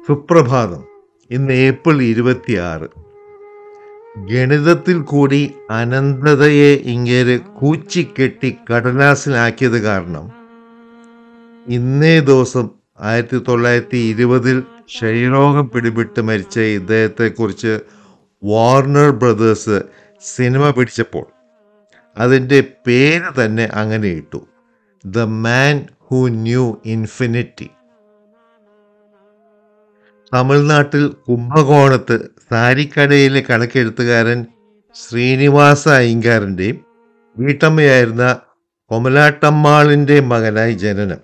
സുപ്രഭാതം ഇന്ന് ഏപ്രിൽ ഇരുപത്തിയാറ് ഗണിതത്തിൽ കൂടി അനന്തതയെ ഇങ്ങേര് കൂച്ചിക്കെട്ടി കടലാസിലാക്കിയത് കാരണം ഇന്നേ ദിവസം ആയിരത്തി തൊള്ളായിരത്തി ഇരുപതിൽ ക്ഷയരോഗം പിടിപെട്ട് മരിച്ച ഇദ്ദേഹത്തെക്കുറിച്ച് വാർണർ ബ്രദേഴ്സ് സിനിമ പിടിച്ചപ്പോൾ അതിൻ്റെ പേര് തന്നെ അങ്ങനെ ഇട്ടു the man who knew infinity തമിഴ്നാട്ടിൽ കുംഭകോണത്ത് സാരിക്കടയിലെ കണക്കെഴുത്തുകാരൻ ശ്രീനിവാസ അയ്യങ്കാരൻ്റെയും വീട്ടമ്മയായിരുന്ന കൊമലാട്ടമ്മാളിൻ്റെ മകനായി ജനനം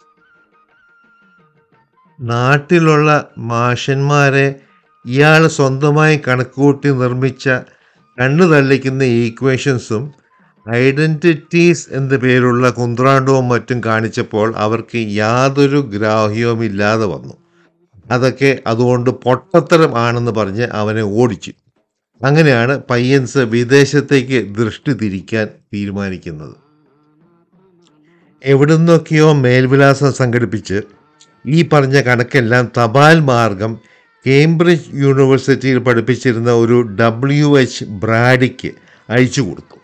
നാട്ടിലുള്ള മാഷന്മാരെ ഇയാൾ സ്വന്തമായി കണക്കുകൂട്ടി നിർമ്മിച്ച കണ്ണു തള്ളിക്കുന്ന ഈക്വേഷൻസും ഐഡൻറ്റിറ്റീസ് എന്ന പേരുള്ള കുന്ത്രാണ്ടവും മറ്റും കാണിച്ചപ്പോൾ അവർക്ക് യാതൊരു ഗ്രാഹ്യവുമില്ലാതെ വന്നു അതൊക്കെ അതുകൊണ്ട് പൊട്ടത്തരം ആണെന്ന് പറഞ്ഞ് അവനെ ഓടിച്ചു അങ്ങനെയാണ് പയ്യൻസ് വിദേശത്തേക്ക് ദൃഷ്ടി തിരിക്കാൻ തീരുമാനിക്കുന്നത് എവിടുന്നൊക്കെയോ മേൽവിലാസം സംഘടിപ്പിച്ച് ഈ പറഞ്ഞ കണക്കെല്ലാം തപാൽ മാർഗം കേംബ്രിഡ്ജ് യൂണിവേഴ്സിറ്റിയിൽ പഠിപ്പിച്ചിരുന്ന ഒരു ഡബ്ല്യു എച്ച് ബ്രാഡിക്ക് അയച്ചു കൊടുത്തു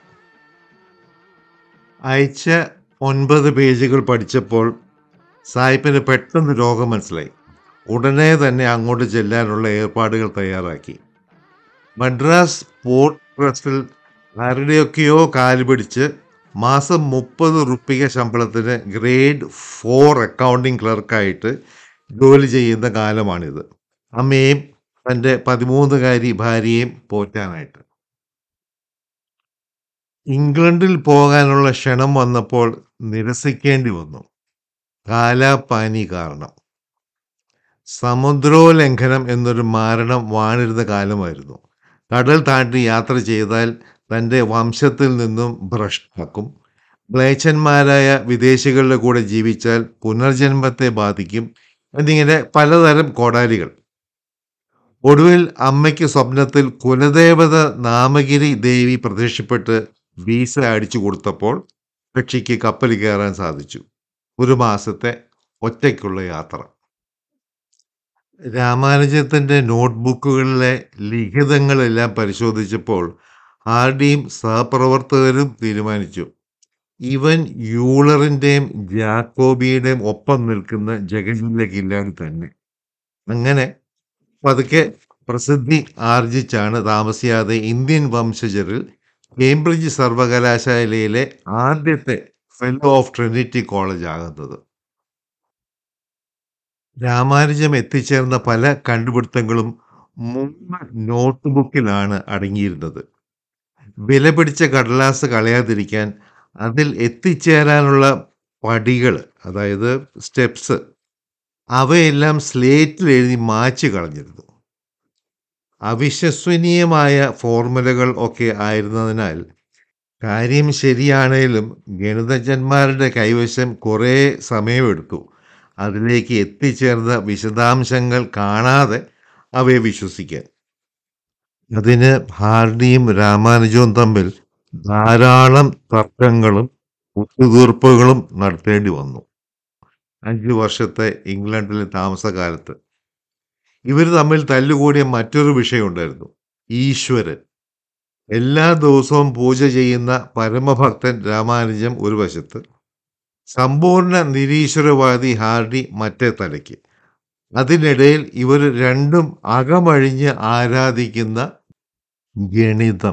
അയച്ച ഒൻപത് പേജുകൾ പഠിച്ചപ്പോൾ സായിപ്പിന് പെട്ടെന്ന് രോഗം മനസ്സിലായി ഉടനെ തന്നെ അങ്ങോട്ട് ചെല്ലാനുള്ള ഏർപ്പാടുകൾ തയ്യാറാക്കി മദ്രാസ് പോർട്ട് ട്രസ്റ്റിൽ ആരുടെയൊക്കെയോ കാല് പിടിച്ച് മാസം മുപ്പത് റുപ്പിക ശമ്പളത്തിന് ഗ്രേഡ് ഫോർ അക്കൗണ്ടിംഗ് ക്ലർക്കായിട്ട് ജോലി ചെയ്യുന്ന കാലമാണിത് അമ്മയും തൻ്റെ പതിമൂന്നുകാരി ഭാര്യയും പോറ്റാനായിട്ട് ഇംഗ്ലണ്ടിൽ പോകാനുള്ള ക്ഷണം വന്നപ്പോൾ നിരസിക്കേണ്ടി വന്നു കാലാപാനി കാരണം സമുദ്രോല്ലംഘനം എന്നൊരു മാരണം വാണിരുന്ന കാലമായിരുന്നു കടൽ താണ്ടി യാത്ര ചെയ്താൽ തൻ്റെ വംശത്തിൽ നിന്നും ഭ്രഷ്ടാക്കും മ്ലേച്ഛന്മാരായ വിദേശികളുടെ കൂടെ ജീവിച്ചാൽ പുനർജന്മത്തെ ബാധിക്കും എന്നിങ്ങനെ പലതരം കോടാലികൾ ഒടുവിൽ അമ്മയ്ക്ക് സ്വപ്നത്തിൽ കുലദേവത നാമഗിരി ദേവി പ്രത്യക്ഷപ്പെട്ട് വീസ അടിച്ചു കൊടുത്തപ്പോൾ കക്ഷിക്ക് കപ്പൽ കയറാൻ സാധിച്ചു ഒരു മാസത്തെ ഒറ്റയ്ക്കുള്ള യാത്ര രാമാനുജത്തിൻ്റെ നോട്ട്ബുക്കുകളിലെ ലിഖിതങ്ങളെല്ലാം പരിശോധിച്ചപ്പോൾ ആരുടെയും സഹപ്രവർത്തകരും തീരുമാനിച്ചു ഇവൻ യൂളറിൻ്റെയും ജാക്കോബിയുടെയും ഒപ്പം നിൽക്കുന്ന ജഗജില്ല കില്ലാടി തന്നെ അങ്ങനെ പതുക്കെ പ്രസിദ്ധി ആർജിച്ചാണ് താമസിയാതെ ഇന്ത്യൻ വംശജരിൽ കേംബ്രിഡ്ജ് സർവകലാശാലയിലെ ആദ്യത്തെ ഫെല്ലോ ഓഫ് ട്രിനിറ്റി കോളേജ് ആകുന്നത് രാമാനുജം എത്തിച്ചേർന്ന പല കണ്ടുപിടുത്തങ്ങളും മൂന്ന് നോട്ട് ബുക്കിലാണ് അടങ്ങിയിരുന്നത് വില പിടിച്ച കടലാസ് കളയാതിരിക്കാൻ അതിൽ എത്തിച്ചേരാനുള്ള പടികൾ അതായത് സ്റ്റെപ്സ് അവയെല്ലാം സ്ലേറ്റിൽ എഴുതി മാച്ച് കളഞ്ഞിരുന്നു അവിശ്വസനീയമായ ഫോർമുലകൾ ഒക്കെ ആയിരുന്നതിനാൽ കാര്യം ശരിയാണേലും ഗണിതജ്ഞന്മാരുടെ കൈവശം കുറേ സമയമെടുത്തു അതിലേക്ക് എത്തിച്ചേർന്ന വിശദാംശങ്ങൾ കാണാതെ അവയെ വിശ്വസിക്കാൻ അതിന് ഭാരതിയും രാമാനുജവും തമ്മിൽ ധാരാളം തർക്കങ്ങളും ഒത്തുതീർപ്പുകളും നടത്തേണ്ടി വന്നു അഞ്ച് വർഷത്തെ ഇംഗ്ലണ്ടിലെ താമസകാലത്ത് ഇവർ തമ്മിൽ തല്ലുകൂടിയ മറ്റൊരു വിഷയമുണ്ടായിരുന്നു ഈശ്വരൻ എല്ലാ ദിവസവും പൂജ ചെയ്യുന്ന പരമഭക്തൻ രാമാനുജം ഒരു വശത്ത് സമ്പൂർണ്ണ നിരീശ്വരവാദി ഹാർഡി മറ്റേ തലയ്ക്ക് അതിനിടയിൽ ഇവർ രണ്ടും അകമഴിഞ്ഞ് ആരാധിക്കുന്ന ഗണിതം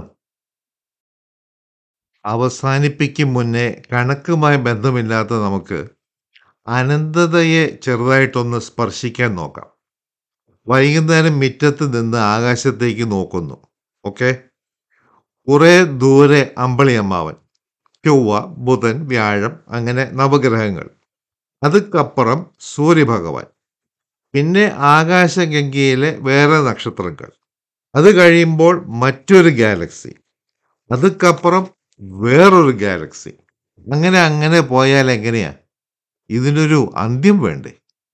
അവസാനിപ്പിക്കും മുന്നേ കണക്കുമായി ബന്ധമില്ലാത്ത നമുക്ക് അനന്തതയെ ചെറുതായിട്ടൊന്ന് സ്പർശിക്കാൻ നോക്കാം വൈകുന്നേരം മുറ്റത്ത് നിന്ന് ആകാശത്തേക്ക് നോക്കുന്നു ഓക്കെ കുറേ ദൂരെ അമ്പളി അമ്മാവൻ ചൊവ്വ ബുധൻ വ്യാഴം അങ്ങനെ നവഗ്രഹങ്ങൾ അതുക്കപ്പുറം സൂര്യഭഗവാൻ പിന്നെ ആകാശഗംഗയിലെ വേറെ നക്ഷത്രങ്ങൾ അത് കഴിയുമ്പോൾ മറ്റൊരു ഗാലക്സി അതുക്കപ്പുറം വേറൊരു ഗാലക്സി അങ്ങനെ അങ്ങനെ പോയാൽ എങ്ങനെയാ ഇതിനൊരു അന്ത്യം വേണ്ടേ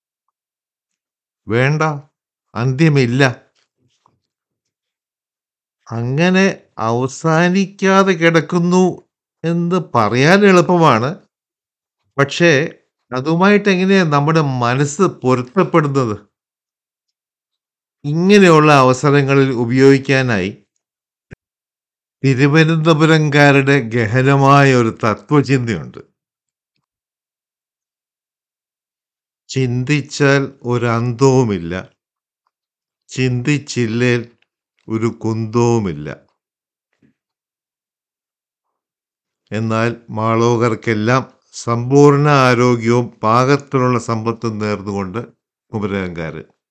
വേണ്ട അന്ത്യമില്ല അങ്ങനെ അവസാനിക്കാതെ കിടക്കുന്നു എന്ന് പറയാൻ എളുപ്പമാണ് പക്ഷേ അതുമായിട്ട് എങ്ങനെയാ നമ്മുടെ മനസ്സ് പൊരുത്തപ്പെടുന്നത് ഇങ്ങനെയുള്ള അവസരങ്ങളിൽ ഉപയോഗിക്കാനായി തിരുവനന്തപുരംകാരുടെ ഗഹനമായ ഒരു തത്വചിന്തയുണ്ട് ചിന്തിച്ചാൽ ഒരന്തവുമില്ല ചിന്തിച്ചില്ലേൽ ഒരു കുന്തവുമില്ല എന്നാൽ മാളോകർക്കെല്ലാം സമ്പൂർണ്ണ ആരോഗ്യവും പാകത്തിനുള്ള സമ്പത്തും നേർന്നുകൊണ്ട് കുമരകംകാരൻ